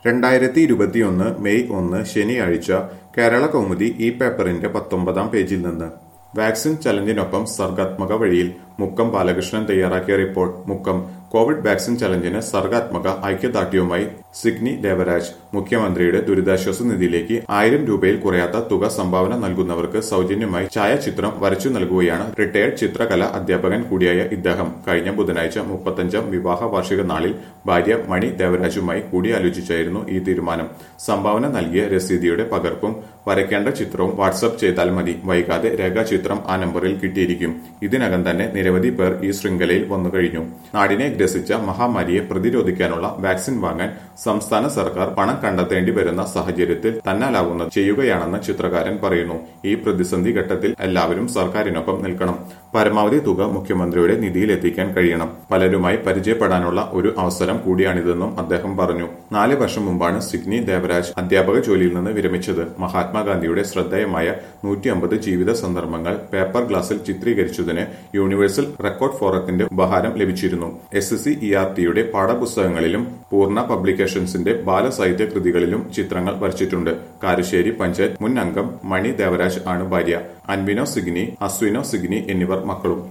രണ്ടായിരത്തി ഇരുപത്തിയൊന്ന് മെയ് ഒന്ന് ശനിയാഴ്ച കേരള കൗമുദി ഈ പേപ്പറിന്റെ പത്തൊമ്പതാം പേജിൽ നിന്ന് വാക്സിൻ ചലഞ്ചിനൊപ്പം സർഗാത്മക വഴിയിൽ മുക്കം ബാലകൃഷ്ണൻ തയ്യാറാക്കിയ റിപ്പോർട്ട് മുക്കം കോവിഡ് വാക്സിൻ ചലഞ്ചിന് സർഗാത്മക ഐക്യദാർഢ്യവുമായി സിഗ്നി ദേവരാജ് മുഖ്യമന്ത്രിയുടെ ദുരിതാശ്വാസ നിധിയിലേക്ക് ആയിരം രൂപയിൽ കുറയാത്ത തുക സംഭാവന നൽകുന്നവർക്ക് സൗജന്യമായി ഛായാചിത്രം വരച്ചു നൽകുകയാണ് റിട്ടയർഡ് ചിത്രകല അധ്യാപകൻ കൂടിയായ ഇദ്ദേഹം കഴിഞ്ഞ ബുധനാഴ്ച മുപ്പത്തഞ്ചാം വിവാഹ വാർഷിക നാളിൽ ഭാര്യ മണി ദേവരാജുമായി കൂടിയാലോചിച്ചായിരുന്നു ഈ തീരുമാനം സംഭാവന നൽകിയ രസീതിയുടെ പകർപ്പും വരയ്ക്കേണ്ട ചിത്രവും വാട്സപ്പ് ചെയ്താൽ മതി വൈകാതെ രേഖാചിത്രം ആ നമ്പറിൽ കിട്ടിയിരിക്കും ഇതിനകം തന്നെ നിരവധി പേർ ഈ ശൃംഖലയിൽ വന്നുകഴിഞ്ഞു നാടിനെ ഗ്രസിച്ച മഹാമാരിയെ പ്രതിരോധിക്കാനുള്ള വാക്സിൻ വാങ്ങാൻ സംസ്ഥാന സർക്കാർ പണം കണ്ടെത്തേണ്ടി വരുന്ന സാഹചര്യത്തിൽ തന്നാലാവുന്നത് ചെയ്യുകയാണെന്ന് ചിത്രകാരൻ പറയുന്നു ഈ പ്രതിസന്ധി ഘട്ടത്തിൽ എല്ലാവരും സർക്കാരിനൊപ്പം നിൽക്കണം പരമാവധി തുക മുഖ്യമന്ത്രിയുടെ നിധിയിലെത്തിക്കാൻ കഴിയണം പലരുമായി പരിചയപ്പെടാനുള്ള ഒരു അവസരം കൂടിയാണിതെന്നും അദ്ദേഹം പറഞ്ഞു നാല് വർഷം മുമ്പാണ് സിഗ്നി ദേവരാജ് അധ്യാപക ജോലിയിൽ നിന്ന് വിരമിച്ചത് മഹാത്മാഗാന്ധിയുടെ ശ്രദ്ധേയമായ നൂറ്റി അമ്പത് ജീവിത സന്ദർഭങ്ങൾ പേപ്പർ ഗ്ലാസിൽ ചിത്രീകരിച്ചതിന് യൂണിവേഴ്സൽ റെക്കോർഡ് ഫോറത്തിന്റെ ഉപഹാരം ലഭിച്ചിരുന്നു S S C E R ടിയുടെ പാഠപുസ്തകങ്ങളിലും പൂർണ്ണ പബ്ലിക്കേഷൻസിന്റെ ബാലസാഹിത്യ കൃതികളിലും ചിത്രങ്ങൾ വരച്ചിട്ടുണ്ട് കാരശ്ശേരി പഞ്ചായത്ത് മുൻ അംഗം മണി ദേവരാജ് ആണ് ഭാര്യ അൻവിനോ സിഗ്നി അസ്വിനോ സിഗ്നി എന്നിവർ മക്കളും